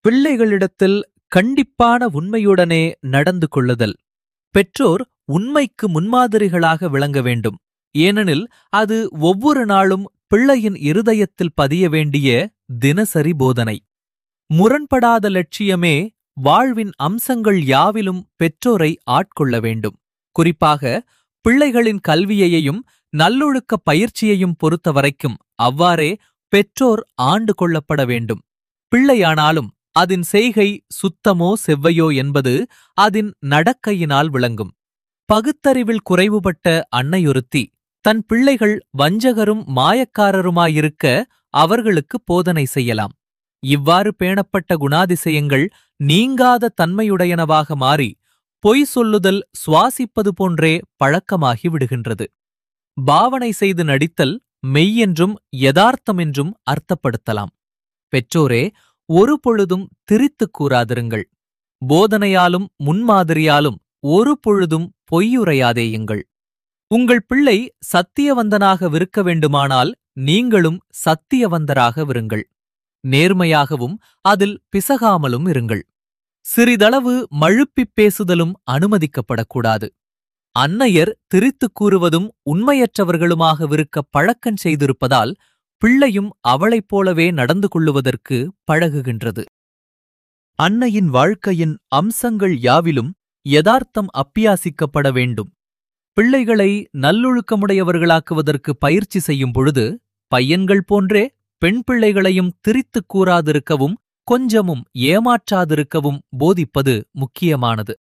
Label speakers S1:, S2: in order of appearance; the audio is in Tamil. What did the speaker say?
S1: பிள்ளைகளிடத்தில் கண்டிப்பான உண்மையுடனே நடந்து கொள்ளுதல் பெற்றோர் உண்மைக்கு முன்மாதிரிகளாக விளங்க வேண்டும் ஏனெனில் அது ஒவ்வொரு நாளும் பிள்ளையின் இருதயத்தில் பதிய வேண்டிய தினசரி போதனை முரண்படாத லட்சியமே வாழ்வின் அம்சங்கள் யாவிலும் பெற்றோரை ஆட்கொள்ள வேண்டும் குறிப்பாக பிள்ளைகளின் கல்வியையும் நல்லொழுக்க பயிற்சியையும் பொறுத்தவரைக்கும் அவ்வாறே பெற்றோர் ஆண்டு கொள்ளப்பட வேண்டும் பிள்ளையானாலும் அதன் செய்கை சுத்தமோ செவ்வையோ என்பது அதன் நடக்கையினால் விளங்கும் பகுத்தறிவில் குறைவுபட்ட அன்னையொருத்தி தன் பிள்ளைகள் வஞ்சகரும் மாயக்காரருமாயிருக்க அவர்களுக்கு போதனை செய்யலாம் இவ்வாறு பேணப்பட்ட குணாதிசயங்கள் நீங்காத தன்மையுடையனவாக மாறி பொய் சொல்லுதல் சுவாசிப்பது போன்றே பழக்கமாகி விடுகின்றது பாவனை செய்து நடித்தல் மெய்யென்றும் யதார்த்தமென்றும் அர்த்தப்படுத்தலாம் பெற்றோரே ஒரு பொழுதும் திரித்துக் கூறாதிருங்கள் போதனையாலும் முன்மாதிரியாலும் ஒரு பொழுதும் பொய்யுரையாதேயுங்கள் உங்கள் பிள்ளை சத்தியவந்தனாக விருக்க வேண்டுமானால் நீங்களும் சத்தியவந்தராக விருங்கள் நேர்மையாகவும் அதில் பிசகாமலும் இருங்கள் சிறிதளவு மழுப்பிப் பேசுதலும் அனுமதிக்கப்படக்கூடாது அன்னையர் திரித்துக் கூறுவதும் உண்மையற்றவர்களுமாக விருக்க பழக்கஞ் செய்திருப்பதால் பிள்ளையும் அவளைப் போலவே நடந்து கொள்ளுவதற்கு பழகுகின்றது அன்னையின் வாழ்க்கையின் அம்சங்கள் யாவிலும் யதார்த்தம் அப்பியாசிக்கப்பட வேண்டும் பிள்ளைகளை நல்லொழுக்கமுடையவர்களாக்குவதற்கு பயிற்சி செய்யும் பொழுது பையன்கள் போன்றே பெண் பிள்ளைகளையும் திரித்துக் கூறாதிருக்கவும் கொஞ்சமும் ஏமாற்றாதிருக்கவும் போதிப்பது முக்கியமானது